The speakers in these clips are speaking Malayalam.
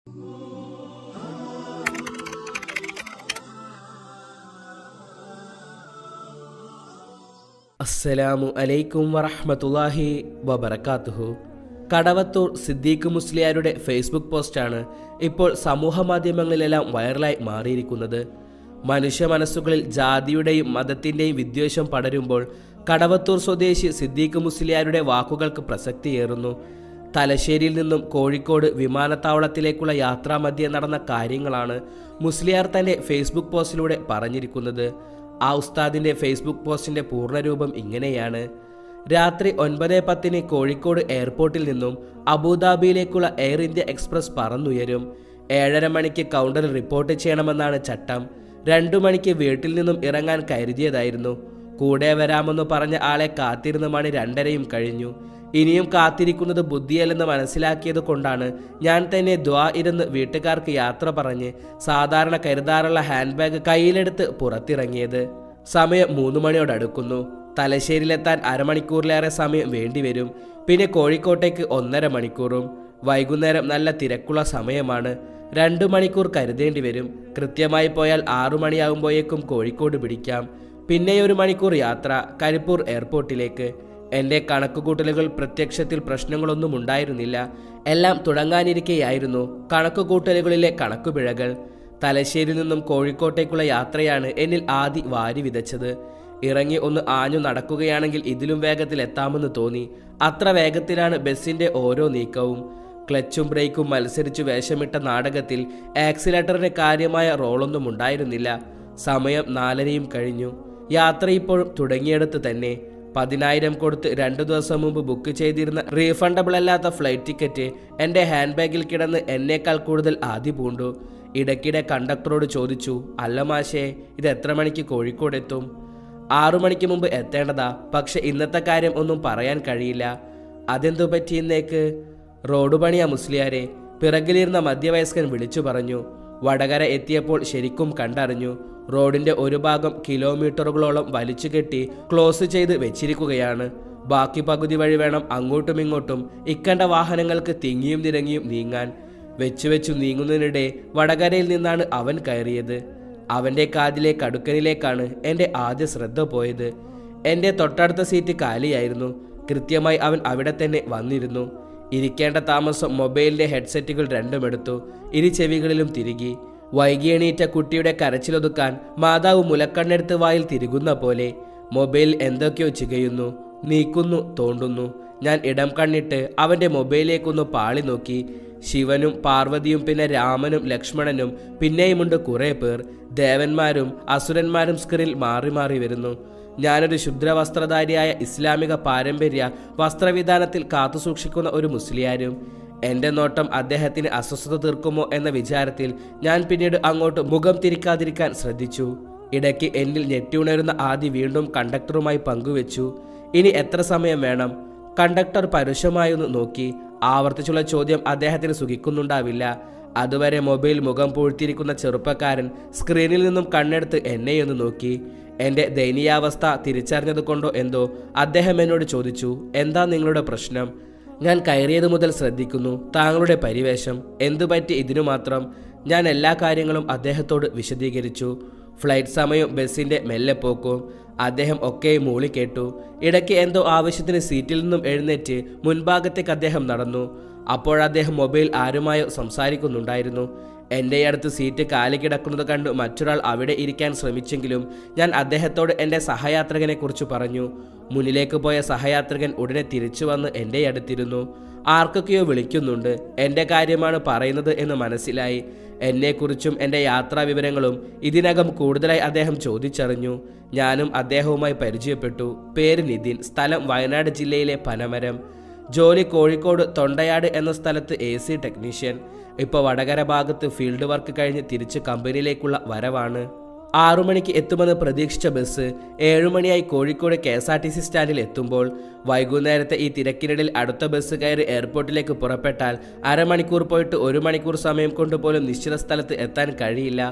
അസ്സലാമു അലൈക്കും വറഹ്മത്തുള്ളാഹി വബറകാതുഹു കടവത്തൂർ സിദ്ദീഖ് മുസ്ലിയാരുടെ ഫേസ്ബുക്ക് പോസ്റ്റാണ് ഇപ്പോൾ സമൂഹ മാധ്യമങ്ങളിലെല്ലാം വൈറലായി മാറിയിരിക്കുന്നത് മനുഷ്യ മനസ്സുകളിൽ ജാതിയുടെയും മതത്തിൻ്റെയും വിദ്വേഷം പടരുമ്പോൾ കടവത്തൂർ സ്വദേശി സിദ്ദീഖ് മുസ്ലിയാരുടെ വാക്കുകൾക്ക് പ്രസക്തിയേറുന്നു തലശ്ശേരിയിൽ നിന്നും കോഴിക്കോട് വിമാനത്താവളത്തിലേക്കുള്ള യാത്രാമധ്യേ നടന്ന കാര്യങ്ങളാണ് മുസ്ലിയാർ തന്റെ ഫേസ്ബുക്ക് പോസ്റ്റിലൂടെ പറഞ്ഞിരിക്കുന്നത് ആ ഉസ്താദിന്റെ ഫേസ്ബുക്ക് പോസ്റ്റിന്റെ പൂർണ്ണരൂപം ഇങ്ങനെയാണ് രാത്രി ഒൻപത് പത്തിന് കോഴിക്കോട് എയർപോർട്ടിൽ നിന്നും അബുദാബിയിലേക്കുള്ള എയർ ഇന്ത്യ എക്സ്പ്രസ് പറന്നുയരും ഏഴര മണിക്ക് കൗണ്ടറിൽ റിപ്പോർട്ട് ചെയ്യണമെന്നാണ് ചട്ടം രണ്ടു മണിക്ക് വീട്ടിൽ നിന്നും ഇറങ്ങാൻ കരുതിയതായിരുന്നു കൂടെ വരാമെന്ന് പറഞ്ഞ ആളെ കാത്തിരുന്ന മണി രണ്ടരയും കഴിഞ്ഞു ഇനിയും കാത്തിരിക്കുന്നത് ബുദ്ധിയല്ലെന്ന് മനസ്സിലാക്കിയത് കൊണ്ടാണ് ഞാൻ തന്നെ ദ്വാ ഇരുന്ന് വീട്ടുകാർക്ക് യാത്ര പറഞ്ഞ് സാധാരണ കരുതാറുള്ള ഹാൻഡ് ബാഗ് കയ്യിലെടുത്ത് പുറത്തിറങ്ങിയത് സമയം മൂന്ന് മണിയോടടുക്കുന്നു തലശ്ശേരിയിലെത്താൻ അരമണിക്കൂറിലേറെ സമയം വേണ്ടിവരും പിന്നെ കോഴിക്കോട്ടേക്ക് ഒന്നര മണിക്കൂറും വൈകുന്നേരം നല്ല തിരക്കുള്ള സമയമാണ് രണ്ടു മണിക്കൂർ കരുതേണ്ടി വരും കൃത്യമായി പോയാൽ ആറു മണിയാകുമ്പോഴേക്കും കോഴിക്കോട് പിടിക്കാം പിന്നെ ഒരു മണിക്കൂർ യാത്ര കരിപ്പൂർ എയർപോർട്ടിലേക്ക് എൻ്റെ കണക്കുകൂട്ടലുകൾ പ്രത്യക്ഷത്തിൽ പ്രശ്നങ്ങളൊന്നും ഉണ്ടായിരുന്നില്ല എല്ലാം തുടങ്ങാനിരിക്കെയായിരുന്നു കണക്കുകൂട്ടലുകളിലെ കണക്കുപിഴകൾ തലശ്ശേരിയിൽ നിന്നും കോഴിക്കോട്ടേക്കുള്ള യാത്രയാണ് എന്നിൽ ആദി വാരി വിതച്ചത് ഇറങ്ങി ഒന്ന് ആഞ്ഞു നടക്കുകയാണെങ്കിൽ ഇതിലും വേഗത്തിൽ എത്താമെന്ന് തോന്നി അത്ര വേഗത്തിലാണ് ബസ്സിന്റെ ഓരോ നീക്കവും ക്ലച്ചും ബ്രേക്കും മത്സരിച്ചു വേഷമിട്ട നാടകത്തിൽ ആക്സിലേറ്ററിന് കാര്യമായ റോളൊന്നും ഉണ്ടായിരുന്നില്ല സമയം നാലരയും കഴിഞ്ഞു യാത്ര ഇപ്പോഴും തുടങ്ങിയെടുത്ത് തന്നെ പതിനായിരം കൊടുത്ത് രണ്ടു ദിവസം മുമ്പ് ബുക്ക് ചെയ്തിരുന്ന റീഫണ്ടബിൾ അല്ലാത്ത ഫ്ലൈറ്റ് ടിക്കറ്റ് എൻ്റെ ഹാൻഡ് ബാഗിൽ കിടന്ന് എന്നേക്കാൾ കൂടുതൽ ആദ്യ പൂണ്ടു ഇടയ്ക്കിടെ കണ്ടക്ടറോട് ചോദിച്ചു അല്ല മാഷേ ഇത് എത്ര മണിക്ക് കോഴിക്കോട് എത്തും ആറു മണിക്ക് മുമ്പ് എത്തേണ്ടതാ പക്ഷെ ഇന്നത്തെ കാര്യം ഒന്നും പറയാൻ കഴിയില്ല അതെന്തു പറ്റിയെന്നേക്ക് റോഡ് പണിയാ മുസ്ലിയാരെ പിറകിലിരുന്ന മധ്യവയസ്കൻ വിളിച്ചു പറഞ്ഞു വടകര എത്തിയപ്പോൾ ശരിക്കും കണ്ടറിഞ്ഞു റോഡിന്റെ ഒരു ഭാഗം കിലോമീറ്ററുകളോളം വലിച്ചു കെട്ടി ക്ലോസ് ചെയ്ത് വെച്ചിരിക്കുകയാണ് ബാക്കി പകുതി വഴി വേണം അങ്ങോട്ടും ഇങ്ങോട്ടും ഇക്കണ്ട വാഹനങ്ങൾക്ക് തിങ്ങിയും തിരങ്ങിയും നീങ്ങാൻ വെച്ചു വെച്ചു നീങ്ങുന്നതിനിടെ വടകരയിൽ നിന്നാണ് അവൻ കയറിയത് അവന്റെ കാതിലെ കടുക്കനിലേക്കാണ് എൻ്റെ ആദ്യ ശ്രദ്ധ പോയത് എൻ്റെ തൊട്ടടുത്ത സീറ്റ് കാലിയായിരുന്നു കൃത്യമായി അവൻ അവിടെ തന്നെ വന്നിരുന്നു ഇരിക്കേണ്ട താമസം മൊബൈലിന്റെ ഹെഡ്സെറ്റുകൾ രണ്ടും എടുത്തു ഇരു ചെവികളിലും തിരുകി വൈകിയെണീറ്റ കുട്ടിയുടെ കരച്ചിലൊതുക്കാൻ മാതാവ് മുലക്കണ്ണെടുത്ത് വായിൽ തിരുകുന്ന പോലെ മൊബൈൽ എന്തൊക്കെയോ ചികയുന്നു നീക്കുന്നു തോണ്ടുന്നു ഞാൻ ഇടം കണ്ണിട്ട് അവന്റെ മൊബൈലിലേക്കൊന്ന് പാളി നോക്കി ശിവനും പാർവതിയും പിന്നെ രാമനും ലക്ഷ്മണനും പിന്നെയുമുണ്ട് കുറേ പേർ ദേവന്മാരും അസുരന്മാരും സ്ക്രീനിൽ മാറി മാറി വരുന്നു ഞാനൊരു ശുദ്രവസ്ത്രധാരിയായ ഇസ്ലാമിക പാരമ്പര്യ വസ്ത്രവിധാനത്തിൽ കാത്തുസൂക്ഷിക്കുന്ന ഒരു മുസ്ലിയാരും എന്റെ നോട്ടം അദ്ദേഹത്തിന് അസ്വസ്ഥത തീർക്കുമോ എന്ന വിചാരത്തിൽ ഞാൻ പിന്നീട് അങ്ങോട്ട് മുഖം തിരിക്കാതിരിക്കാൻ ശ്രദ്ധിച്ചു ഇടയ്ക്ക് എന്നിൽ ഞെട്ടിയുണരുന്ന ആദ്യ വീണ്ടും കണ്ടക്ടറുമായി പങ്കുവെച്ചു ഇനി എത്ര സമയം വേണം കണ്ടക്ടർ പരുഷമായൊന്ന് നോക്കി ആവർത്തിച്ചുള്ള ചോദ്യം അദ്ദേഹത്തിന് സുഖിക്കുന്നുണ്ടാവില്ല അതുവരെ മൊബൈൽ മുഖം പൂഴ്ത്തിയിരിക്കുന്ന ചെറുപ്പക്കാരൻ സ്ക്രീനിൽ നിന്നും കണ്ണെടുത്ത് എന്നെയൊന്ന് നോക്കി എന്റെ ദയനീയാവസ്ഥ തിരിച്ചറിഞ്ഞതുകൊണ്ടോ എന്തോ അദ്ദേഹം എന്നോട് ചോദിച്ചു എന്താ നിങ്ങളുടെ പ്രശ്നം ഞാൻ കയറിയത് മുതൽ ശ്രദ്ധിക്കുന്നു താങ്കളുടെ പരിവേഷം എന്തു പറ്റി ഇതിനു മാത്രം ഞാൻ എല്ലാ കാര്യങ്ങളും അദ്ദേഹത്തോട് വിശദീകരിച്ചു ഫ്ലൈറ്റ് സമയം ബസ്സിന്റെ മെല്ലെ പോക്കും അദ്ദേഹം ഒക്കെ മൂളി കേട്ടു ഇടയ്ക്ക് എന്തോ ആവശ്യത്തിന് സീറ്റിൽ നിന്നും എഴുന്നേറ്റ് മുൻഭാഗത്തേക്ക് അദ്ദേഹം നടന്നു അപ്പോഴദ്ദേഹം മൊബൈൽ ആരുമായോ സംസാരിക്കുന്നുണ്ടായിരുന്നു എൻ്റെ അടുത്ത് സീറ്റ് കാലി കിടക്കുന്നത് കണ്ട് മറ്റൊരാൾ അവിടെ ഇരിക്കാൻ ശ്രമിച്ചെങ്കിലും ഞാൻ അദ്ദേഹത്തോട് എൻ്റെ സഹയാത്രികനെ കുറിച്ച് പറഞ്ഞു മുന്നിലേക്ക് പോയ സഹയാത്രികൻ ഉടനെ തിരിച്ചു വന്ന് എൻ്റെ അടുത്തിരുന്നു ആർക്കൊക്കെയോ വിളിക്കുന്നുണ്ട് എൻ്റെ കാര്യമാണ് പറയുന്നത് എന്ന് മനസ്സിലായി എന്നെക്കുറിച്ചും എൻ്റെ യാത്രാ വിവരങ്ങളും ഇതിനകം കൂടുതലായി അദ്ദേഹം ചോദിച്ചറിഞ്ഞു ഞാനും അദ്ദേഹവുമായി പരിചയപ്പെട്ടു പേര് നിതിൻ സ്ഥലം വയനാട് ജില്ലയിലെ പനമരം ജോലി കോഴിക്കോട് തൊണ്ടയാട് എന്ന സ്ഥലത്ത് എ സി ടെക്നീഷ്യൻ ഇപ്പോൾ വടകര ഭാഗത്ത് ഫീൽഡ് വർക്ക് കഴിഞ്ഞ് തിരിച്ച് കമ്പനിയിലേക്കുള്ള വരവാണ് ആറു മണിക്ക് എത്തുമെന്ന് പ്രതീക്ഷിച്ച ബസ് ഏഴുമണിയായി Kozhikode K S R T C സ്റ്റാൻഡിൽ എത്തുമ്പോൾ വൈകുന്നേരത്തെ ഈ തിരക്കിനിടയിൽ അടുത്ത ബസ് കയറി എയർപോർട്ടിലേക്ക് പുറപ്പെട്ടാൽ അരമണിക്കൂർ പോയിട്ട് ഒരു മണിക്കൂർ സമയം കൊണ്ട് പോലും നിശ്ചിത സ്ഥലത്ത് എത്താൻ കഴിയില്ല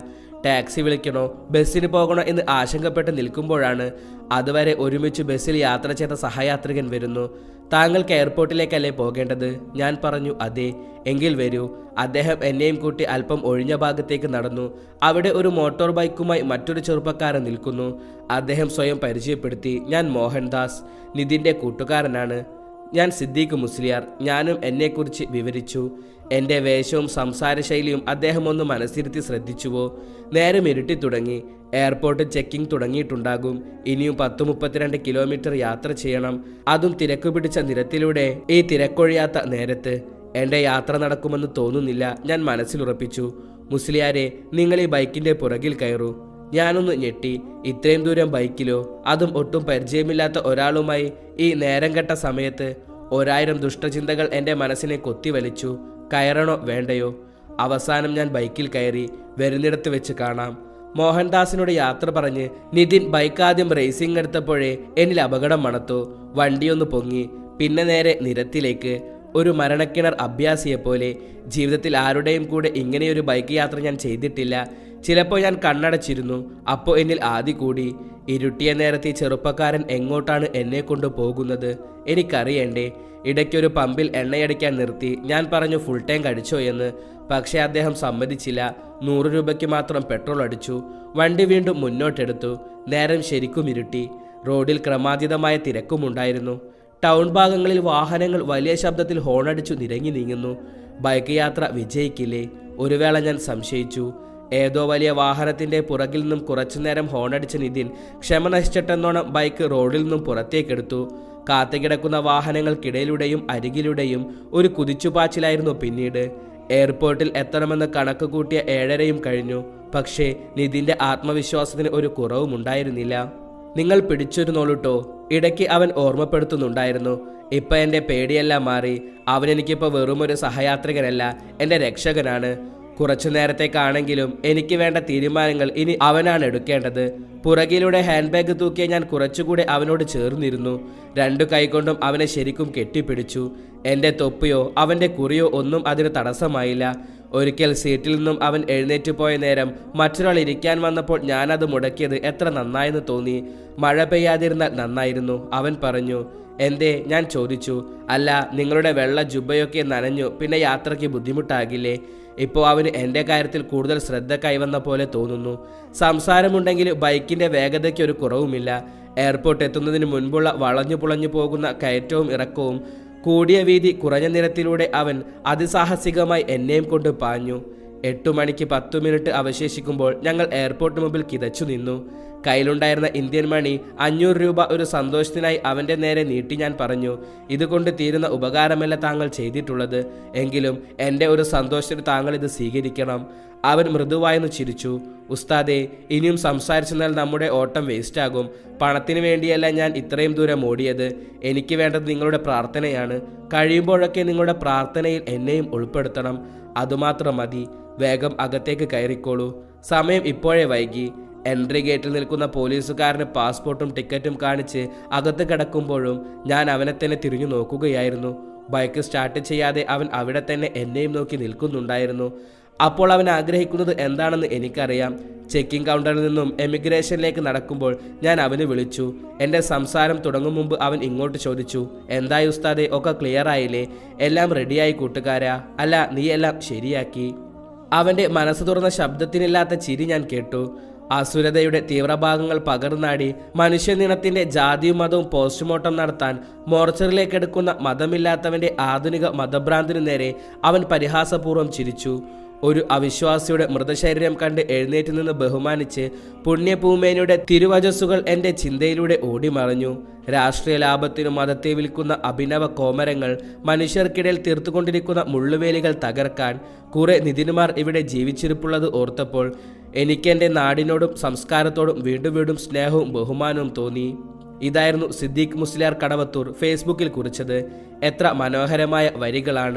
ടാക്സി വിളിക്കണോ ബസ്സിന് പോകണോ എന്ന് ആശങ്കപ്പെട്ട് നിൽക്കുമ്പോഴാണ് അതുവരെ ഒരുമിച്ച് ബസ്സിൽ യാത്ര ചെയ്ത സഹയാത്രികൻ വരുന്നു താങ്കൾക്ക് എയർപോർട്ടിലേക്കല്ലേ പോകേണ്ടത് ഞാൻ പറഞ്ഞു അതെ എങ്കിൽ വരൂ അദ്ദേഹം എന്നെയും കൂട്ടി അല്പം ഒഴിഞ്ഞ ഭാഗത്തേക്ക് നടന്നു അവിടെ ഒരു മോട്ടോർ ബൈക്കുമായി മറ്റൊരു ചെറുപ്പക്കാരൻ നിൽക്കുന്നു അദ്ദേഹം സ്വയം പരിചയപ്പെടുത്തി ഞാൻ മോഹൻദാസ് നിതിൻ്റെ കൂട്ടുകാരനാണ് ഞാൻ സിദ്ദീഖ് മുസ്ലിയാർ ഞാനും എന്നെക്കുറിച്ച് വിവരിച്ചു എൻ്റെ വേഷവും സംസാര ശൈലിയും അദ്ദേഹം ഒന്ന് മനസ്സിരുത്തി ശ്രദ്ധിച്ചുവോ നേരം ഇരുട്ടി തുടങ്ങി എയർപോർട്ടിൽ ചെക്കിംഗ് തുടങ്ങിയിട്ടുണ്ടാകും ഇനിയും പത്ത് മുപ്പത്തിരണ്ട് കിലോമീറ്റർ യാത്ര ചെയ്യണം അതും തിരക്ക് പിടിച്ച നിരത്തിലൂടെ ഈ തിരക്കൊഴിയാത്ത നേരത്ത് എൻ്റെ യാത്ര നടക്കുമെന്ന് തോന്നുന്നില്ല ഞാൻ മനസ്സിലുറപ്പിച്ചു മുസ്ലിയാരെ നിങ്ങൾ ഈ ബൈക്കിൻ്റെ പുറകിൽ കയറൂ ഞാനൊന്ന് ഞെട്ടി ഇത്രയും ദൂരം ബൈക്കിലോ അതും ഒട്ടും പരിചയമില്ലാത്ത ഒരാളുമായി ഈ നേരം കെട്ട സമയത്ത് ഒരായിരം ദുഷ്ടചിന്തകൾ എൻ്റെ മനസ്സിനെ കൊത്തിവലിച്ചു കയറണോ വേണ്ടയോ അവസാനം ഞാൻ ബൈക്കിൽ കയറി വരുന്നിടത്ത് വെച്ച് കാണാം മോഹൻദാസിനോട് യാത്ര പറഞ്ഞ് നിതിൻ ബൈക്ക് ആദ്യം റേസിംഗ് എടുത്തപ്പോഴേ എന്നിൽ അപകടം മണത്തു വണ്ടിയൊന്ന് പൊങ്ങി പിന്നെ നേരെ നിരത്തിലേക്ക് ഒരു മരണക്കിണർ അഭ്യാസിയെപ്പോലെ ജീവിതത്തിൽ ആരുടെയും കൂടെ ഇങ്ങനെയൊരു ബൈക്ക് യാത്ര ഞാൻ ചെയ്തിട്ടില്ല ചിലപ്പോൾ ഞാൻ കണ്ണടച്ചിരുന്നു അപ്പോൾ എന്നിൽ ആദി കൂടി ഇരുട്ടിയ നേരത്തെ ഈ ചെറുപ്പക്കാരൻ എങ്ങോട്ടാണ് എന്നെ കൊണ്ട് പോകുന്നത് എനിക്കറിയണ്ടേ ഇടയ്ക്കൊരു പമ്പിൽ എണ്ണയടിക്കാൻ നിർത്തി ഞാൻ പറഞ്ഞു ഫുൾ ടാങ്ക് അടിച്ചോ എന്ന് പക്ഷേ അദ്ദേഹം സമ്മതിച്ചില്ല നൂറ് രൂപയ്ക്ക് മാത്രം പെട്രോൾ അടിച്ചു വണ്ടി വീണ്ടും മുന്നോട്ടെടുത്തു നേരം ശരിക്കും ഇരുട്ടി റോഡിൽ ക്രമാതീതമായ തിരക്കുമുണ്ടായിരുന്നു ടൗൺ ഭാഗങ്ങളിൽ വാഹനങ്ങൾ വലിയ ശബ്ദത്തിൽ ഹോണടിച്ചു നിരങ്ങി നീങ്ങുന്നു ബൈക്ക് യാത്ര വിജയിക്കില്ലേ ഒരു വേള ഞാൻ സംശയിച്ചു ഏതോ വലിയ വാഹനത്തിന്റെ പുറകിൽ നിന്നും കുറച്ചുനേരം ഹോണടിച്ച നിതിൻ ക്ഷമ നശിച്ചിട്ടെന്നോണം ബൈക്ക് റോഡിൽ നിന്നും പുറത്തേക്കെടുത്തു കാത്തുകിടക്കുന്ന വാഹനങ്ങൾക്കിടയിലൂടെയും അരികിലൂടെയും ഒരു കുതിച്ചുപാച്ചിലായിരുന്നു പിന്നീട് എയർപോർട്ടിൽ എത്തണമെന്ന് കണക്ക് കൂട്ടിയ ഏഴരയും കഴിഞ്ഞു പക്ഷേ നിതിന്റെ ആത്മവിശ്വാസത്തിന് ഒരു കുറവും ഉണ്ടായിരുന്നില്ല നിങ്ങൾ പിടിച്ചിരുന്നോളൂട്ടോ ഇടയ്ക്ക് അവൻ ഓർമ്മപ്പെടുത്തുന്നുണ്ടായിരുന്നു ഇപ്പൊ എന്റെ പേടിയെല്ലാം മാറി അവൻ എനിക്കിപ്പോ വെറും ഒരു സഹയാത്രികനല്ല എന്റെ രക്ഷകനാണ് കുറച്ചു നേരത്തേക്കാണെങ്കിലും എനിക്ക് വേണ്ട തീരുമാനങ്ങൾ ഇനി അവനാണ് എടുക്കേണ്ടത് പുറകിലൂടെ ഹാൻഡ് ബാഗ് തൂക്കിയ ഞാൻ കുറച്ചുകൂടെ അവനോട് ചേർന്നിരുന്നു രണ്ടു കൈകൊണ്ടും അവനെ ശരിക്കും കെട്ടിപ്പിടിച്ചു എൻ്റെ തൊപ്പിയോ അവൻ്റെ കുറിയോ ഒന്നും അതിന് തടസ്സമായില്ല ഒരിക്കൽ സീറ്റിൽ നിന്നും അവൻ എഴുന്നേറ്റ് പോയ നേരം മറ്റൊരാൾ ഇരിക്കാൻ വന്നപ്പോൾ ഞാനത് മുടക്കിയത് എത്ര നന്നായെന്ന് തോന്നി മഴ പെയ്യാതിരുന്നാൽ നന്നായിരുന്നു അവൻ പറഞ്ഞു എന്തേ ഞാൻ ചോദിച്ചു അല്ല നിങ്ങളുടെ വെള്ള ജുബയൊക്കെ നനഞ്ഞു പിന്നെ യാത്രയ്ക്ക് ബുദ്ധിമുട്ടാകില്ലേ ഇപ്പോൾ അവന് എൻ്റെ കാര്യത്തിൽ കൂടുതൽ ശ്രദ്ധ കൈവന്ന പോലെ തോന്നുന്നു സംസാരമുണ്ടെങ്കിൽ ബൈക്കിൻ്റെ വേഗതയ്ക്ക് ഒരു കുറവുമില്ല എയർപോർട്ട് എത്തുന്നതിന് മുൻപുള്ള വളഞ്ഞു പുളഞ്ഞു പോകുന്ന കയറ്റവും ഇറക്കവും കൂടിയ വീതി കുറഞ്ഞ നിരത്തിലൂടെ അവൻ അതിസാഹസികമായി എന്നെയും കൊണ്ട് പാഞ്ഞു എട്ടു മണിക്ക് പത്തു മിനിറ്റ് അവശേഷിക്കുമ്പോൾ ഞങ്ങൾ എയർപോർട്ട് മുമ്പിൽ കിതച്ചു നിന്നു കയ്യിലുണ്ടായിരുന്ന ഇന്ത്യൻ മണി അഞ്ഞൂറ് രൂപ ഒരു സന്തോഷത്തിനായി അവൻ്റെ നേരെ നീട്ടി ഞാൻ പറഞ്ഞു ഇതുകൊണ്ട് തീരുന്ന ഉപകാരമല്ല താങ്കൾ ചെയ്തിട്ടുള്ളത് എങ്കിലും എൻ്റെ ഒരു സന്തോഷത്തിന് താങ്കൾ ഇത് സ്വീകരിക്കണം അവൻ മൃദുവായെന്ന് ചിരിച്ചു ഉസ്താദെ ഇനിയും സംസാരിച്ചെന്നാൽ നമ്മുടെ ഓട്ടം വേസ്റ്റാകും പണത്തിന് വേണ്ടിയല്ല ഞാൻ ഇത്രയും ദൂരം ഓടിയത് എനിക്ക് വേണ്ടത് നിങ്ങളുടെ പ്രാർത്ഥനയാണ് കഴിയുമ്പോഴൊക്കെ നിങ്ങളുടെ പ്രാർത്ഥനയിൽ എന്നെയും ഉൾപ്പെടുത്തണം അതുമാത്രം മതി വേഗം അകത്തേക്ക് കയറിക്കോളൂ സമയം ഇപ്പോഴേ വൈകി എൻട്രി ഗേറ്റിൽ നിൽക്കുന്ന പോലീസുകാരന് പാസ്പോർട്ടും ടിക്കറ്റും കാണിച്ച് അകത്ത് കിടക്കുമ്പോഴും ഞാൻ അവനെ തന്നെ തിരിഞ്ഞു നോക്കുകയായിരുന്നു ബൈക്ക് സ്റ്റാർട്ട് ചെയ്യാതെ അവൻ അവിടെ തന്നെ എന്നെയും നോക്കി നിൽക്കുന്നുണ്ടായിരുന്നു അപ്പോൾ അവൻ ആഗ്രഹിക്കുന്നത് എന്താണെന്ന് എനിക്കറിയാം ചെക്കിംഗ് കൗണ്ടറിൽ നിന്നും എമിഗ്രേഷനിലേക്ക് നടക്കുമ്പോൾ ഞാൻ അവന് വിളിച്ചു എൻ്റെ സംസാരം തുടങ്ങും മുമ്പ് അവൻ ഇങ്ങോട്ട് ചോദിച്ചു എന്തായി ഉസ്താദെ ഒക്കെ ക്ലിയർ ആയില്ലേ എല്ലാം റെഡിയായി കൂട്ടുകാരാ അല്ല നീ എല്ലാം ശരിയാക്കി അവൻ്റെ മനസ്സ് തുറന്ന ശബ്ദത്തിനില്ലാത്ത ചിരി ഞാൻ കേട്ടു അസുരതയുടെ തീവ്രഭാഗങ്ങൾ പകർന്നാടി മനുഷ്യനിണത്തിന്റെ ജാതിയും മതവും പോസ്റ്റ്മോർട്ടം നടത്താൻ മോർച്ചറിലേക്ക് എടുക്കുന്ന മതമില്ലാത്തവന്റെ ആധുനിക മതഭ്രാന്തിനു നേരെ അവൻ പരിഹാസപൂർവ്വം ചിരിച്ചു ഒരു അവിശ്വാസിയുടെ മൃതശരീരം കണ്ട് എഴുന്നേറ്റ് നിന്ന് ബഹുമാനിച്ച് പുണ്യഭൂമേനയുടെ തിരുവചസ്സുകൾ എൻ്റെ ചിന്തയിലൂടെ ഓടിമറഞ്ഞു രാഷ്ട്രീയ ലാഭത്തിനു മതത്തെ വിൽക്കുന്ന അഭിനവ കോമരങ്ങൾ മനുഷ്യർക്കിടയിൽ തീർത്തുകൊണ്ടിരിക്കുന്ന മുള്ളുവേലികൾ തകർക്കാൻ കുറെ നിതിനുമാർ ഇവിടെ ജീവിച്ചിരിപ്പുള്ളത് ഓർത്തപ്പോൾ എനിക്കെൻ്റെ നാടിനോടും സംസ്കാരത്തോടും വീണ്ടും വീണ്ടും സ്നേഹവും ബഹുമാനവും തോന്നി ഇതായിരുന്നു സിദ്ദീഖ് മുസ്ലിയാർ കടവത്തൂർ ഫേസ്ബുക്കിൽ കുറിച്ചത് എത്ര മനോഹരമായ വരികളാണ്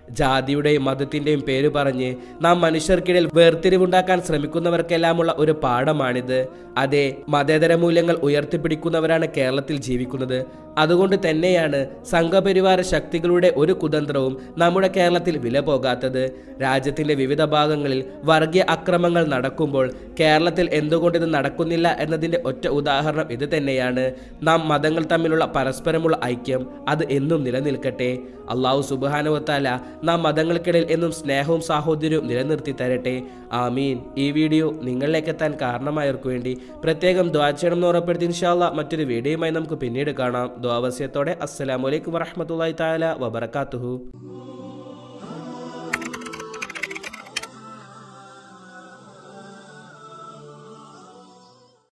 ജാതിയുടെയും മതത്തിന്റെയും പേര് പറഞ്ഞ് നാം മനുഷ്യർക്കിടയിൽ വേർതിരിവുണ്ടാക്കാൻ ശ്രമിക്കുന്നവർക്കെല്ലാമുള്ള ഒരു പാഠമാണിത് അതെ മതേതര മൂല്യങ്ങൾ ഉയർത്തിപ്പിടിക്കുന്നവരാണ് കേരളത്തിൽ ജീവിക്കുന്നത് അതുകൊണ്ട് തന്നെയാണ് സംഘപരിവാര ശക്തികളുടെ ഒരു കുതന്ത്രവും നമ്മുടെ കേരളത്തിൽ വില പോകാത്തത് രാജ്യത്തിന്റെ വിവിധ ഭാഗങ്ങളിൽ വർഗീയ അക്രമങ്ങൾ നടക്കുമ്പോൾ കേരളത്തിൽ എന്തുകൊണ്ട് ഇത് നടക്കുന്നില്ല എന്നതിന്റെ ഒറ്റ ഉദാഹരണം ഇത് തന്നെയാണ് നാം മതങ്ങൾ തമ്മിലുള്ള പരസ്പരമുള്ള ഐക്യം അത് എന്നും നിലനിൽക്കട്ടെ അള്ളാഹു സുബാനുവത്താല നാം മതങ്ങൾക്കിടയിൽ എന്നും സ്നേഹവും സാഹോദര്യവും നിലനിർത്തി തരട്ടെ ആമീൻ ഈ വീഡിയോ നിങ്ങളിലേക്ക് എത്താൻ കാരണമായവർക്ക് വേണ്ടി പ്രത്യേകം ദ്വാ ചെയ്യണം എന്ന് ഉറപ്പെടുത്തി ഇൻഷാല്ല മറ്റൊരു വീഡിയോയുമായി നമുക്ക് പിന്നീട് കാണാം ദ്വാവസ്യത്തോടെ അസ്സലാമലൈക്കും വറഹമത്തല്ലാ താല വബർക്കാത്തുഹു